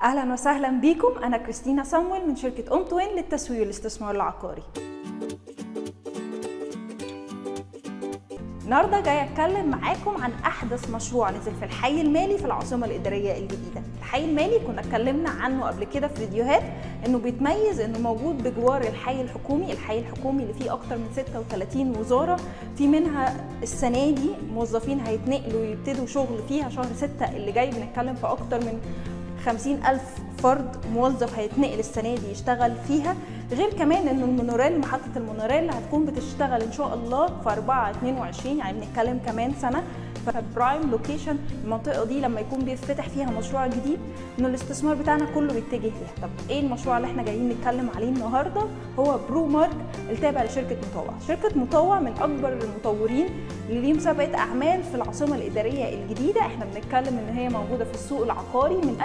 اهلا وسهلا بيكم انا كريستينا صمويل من شركه اون توين للتسويق والاستثمار العقاري النهارده جاي اتكلم معاكم عن احدث مشروع نزل في الحي المالي في العاصمه الاداريه الجديده الحي المالي كنا اتكلمنا عنه قبل كده في فيديوهات انه بيتميز انه موجود بجوار الحي الحكومي الحي الحكومي اللي فيه اكتر من 36 وزاره في منها السنه دي موظفين هيتنقلوا ويبتدوا شغل فيها شهر 6 اللي جاي بنتكلم في اكتر من 50 ألف فرد موظف هيتنقل السنة دي يشتغل فيها غير كمان ان المونوريل محطة المونوريل هتكون بتشتغل ان شاء الله في 4 22 يعني بنتكلم كمان سنة فبرايم لوكيشن المنطقة دي لما يكون بيفتح فيها مشروع جديد انه الاستثمار بتاعنا كله بيتجه ليها طب ايه المشروع اللي احنا جايين نتكلم عليه النهارده هو برو مارك التابع لشركة مطوع شركة مطوع من اكبر المطورين اللي ليه مسابقة اعمال في العاصمة الادارية الجديدة احنا بنتكلم ان هي موجودة في السوق العقاري من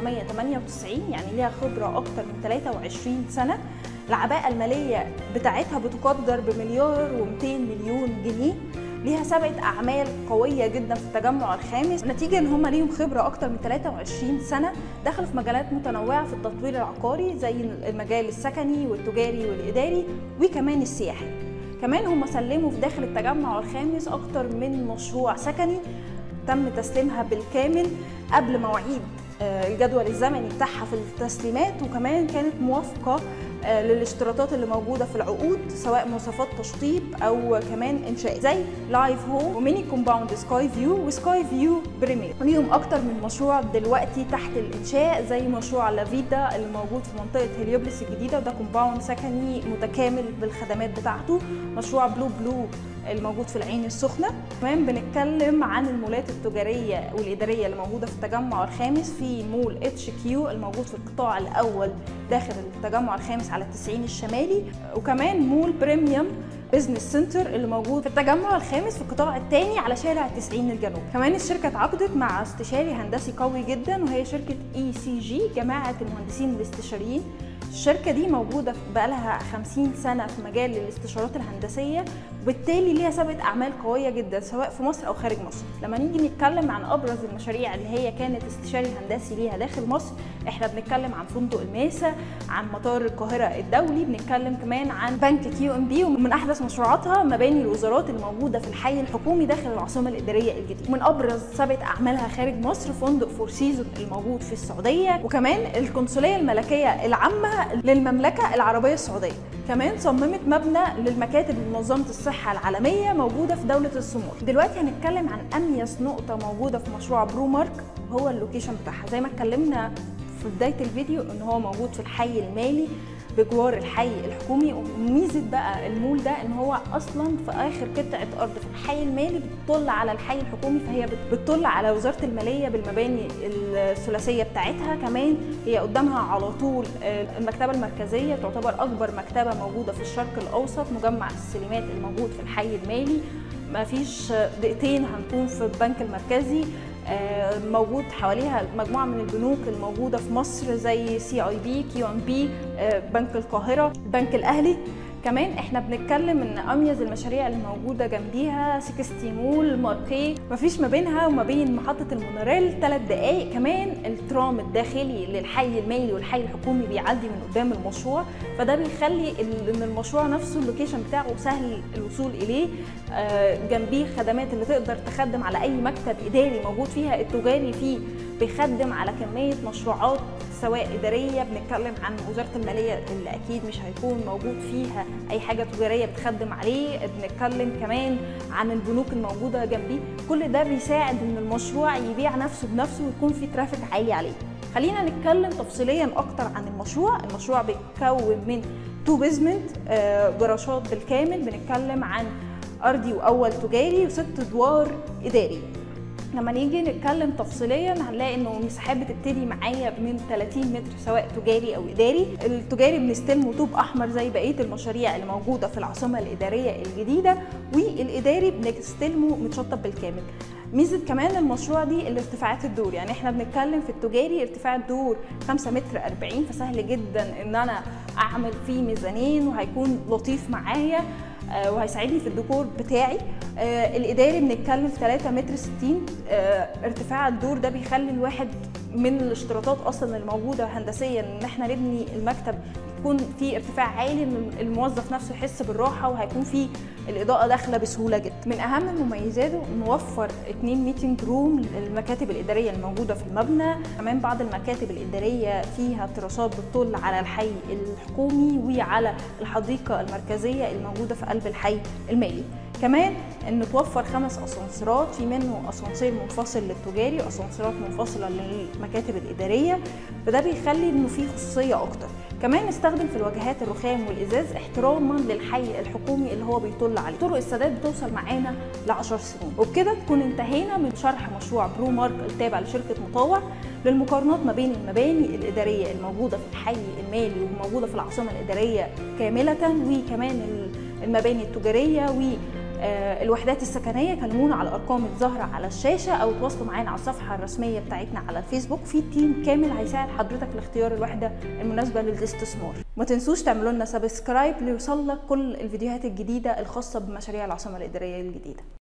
1998 يعني ليها خبرة اكتر من 23 سنة العباءة المالية بتاعتها بتقدر بمليار و200 مليون جنيه ليها سابقة أعمال قوية جدا في التجمع الخامس نتيجة إن هم ليهم خبرة أكتر من 23 سنة دخلوا في مجالات متنوعة في التطوير العقاري زي المجال السكني والتجاري والإداري وكمان السياحي كمان هم سلموا في داخل التجمع الخامس أكتر من مشروع سكني تم تسليمها بالكامل قبل مواعيد الجدول الزمني بتاعها في التسليمات وكمان كانت موافقة للاشتراطات اللي موجوده في العقود سواء مواصفات تشطيب او كمان انشاء زي لايف هوم وميني كومباوند سكاي فيو وسكاي فيو بريمير ليهم اكتر من مشروع دلوقتي تحت الانشاء زي مشروع لافيدا اللي موجود في منطقه هليوبلس الجديده وده كومباوند سكني متكامل بالخدمات بتاعته مشروع بلو بلو الموجود في العين السخنه كمان بنتكلم عن المولات التجاريه والاداريه اللي موجوده في التجمع الخامس في مول اتش كيو الموجود في القطاع الاول داخل التجمع الخامس على التسعين الشمالي وكمان مول بريميوم بزنس سنتر اللي موجود في التجمع الخامس في القطاع الثاني على شارع التسعين الجنوبي كمان الشركه اتعاقدت مع استشاري هندسي قوي جدا وهي شركه اي سي جي جماعه المهندسين الاستشاريين الشركة دي موجودة بقالها 50 سنة في مجال الاستشارات الهندسية وبالتالي ليها سابقة أعمال قوية جدا سواء في مصر أو خارج مصر لما نيجي نتكلم عن أبرز المشاريع اللي هي كانت استشاري هندسي ليها داخل مصر احنا بنتكلم عن فندق الماسة عن مطار القاهرة الدولي بنتكلم كمان عن بنك كيو ام بي ومن أحدث مشروعاتها مباني الوزارات اللي موجودة في الحي الحكومي داخل العاصمة الإدارية الجديدة ومن أبرز سابقة أعمالها خارج مصر فندق فور سيزون الموجود في السعودية وكمان القنصلية الملكية العامة للمملكة العربية السعودية كمان صممت مبنى للمكاتب لمنظمة الصحة العالمية موجودة في دولة الصمود دلوقتي هنتكلم عن أميز نقطة موجودة في مشروع برو مارك هو اللوكيشن بتاعها زي ما اتكلمنا في بداية الفيديو ان هو موجود في الحي المالي بجوار الحي الحكومي وميزه بقى المول ده ان هو اصلا في اخر قطعه ارض في الحي المالي بتطل على الحي الحكومي فهي بتطل على وزاره الماليه بالمباني الثلاثيه بتاعتها كمان هي قدامها على طول المكتبه المركزيه تعتبر اكبر مكتبه موجوده في الشرق الاوسط مجمع السليمات الموجود في الحي المالي ما فيش دقيقتين هنكون في البنك المركزي موجود حواليها مجموعه من البنوك الموجوده في مصر زي سي اي بي كيو ام بي بنك القاهره البنك الاهلي كمان احنا بنتكلم ان اميز المشاريع اللي موجوده جنبيها 60 مول ماركي مفيش ما بينها وما بين محطه المونوريل ثلاث دقائق كمان الترام الداخلي للحي المالي والحي الحكومي بيعدي من قدام المشروع فده بيخلي ان المشروع نفسه اللوكيشن بتاعه سهل الوصول اليه جنبيه خدمات اللي تقدر تخدم على اي مكتب اداري موجود فيها التجاري فيه بيخدم على كميه مشروعات سواء اداريه بنتكلم عن وزاره الماليه اللي اكيد مش هيكون موجود فيها اي حاجه تجاريه بتخدم عليه بنتكلم كمان عن البنوك الموجوده جنبيه كل ده بيساعد ان المشروع يبيع نفسه بنفسه ويكون في ترافيك عالي عليه خلينا نتكلم تفصيليا اكتر عن المشروع المشروع بيتكون من تو بيزمنت جراشات بالكامل بنتكلم عن ارضي واول تجاري وست ادوار اداري لما نيجي نتكلم تفصيليا هنلاقي انه المساحات بتبتدي معايا من 30 متر سواء تجاري او اداري التجاري بنستلمه طوب احمر زي بقيه المشاريع اللي موجوده في العاصمه الاداريه الجديده والاداري بنستلمه متشطب بالكامل ميزه كمان المشروع دي الارتفاعات الدور يعني احنا بنتكلم في التجاري ارتفاع الدور 5 متر 40 فسهل جدا ان انا اعمل فيه ميزانين وهيكون لطيف معايا وهيساعدني في الديكور بتاعي الاداري بنتكلم في 3 متر 60 ارتفاع الدور ده بيخلي الواحد من الاشتراطات اصلا الموجوده هندسيا ان احنا نبني المكتب يكون في ارتفاع عالي ان الموظف نفسه يحس بالراحه وهيكون في الاضاءه داخله بسهوله جدا من اهم مميزاته نوفر اتنين ميتنج روم للمكاتب الاداريه الموجوده في المبنى كمان بعض المكاتب الاداريه فيها تراسات بتطل على الحي الحكومي وعلى الحديقه المركزيه الموجوده في قلب الحي المالي كمان ان توفر خمس اسانسيرات في منه اسانسير منفصل للتجاري واسانسيرات منفصله للمكاتب الاداريه فده بيخلي انه في خصوصيه اكتر كمان نستخدم في الواجهات الرخام والازاز احتراما للحي الحكومي اللي هو بيطل عليه طرق السداد بتوصل معانا ل 10 سنين وبكده نكون انتهينا من شرح مشروع برو مارك التابع لشركه مطوع للمقارنات ما بين المباني الاداريه الموجوده في الحي المالي وموجوده في العاصمه الاداريه كامله وكمان المباني التجاريه و الوحدات السكنيه كلمونا على الارقام الظاهره على الشاشه او تواصلوا معانا على الصفحه الرسميه بتاعتنا على الفيسبوك في تيم كامل هيساعد حضرتك لاختيار الوحده المناسبه للاستثمار ما تنسوش تعملوا لنا سبسكرايب ليوصل لك كل الفيديوهات الجديده الخاصه بمشاريع العاصمه الاداريه الجديده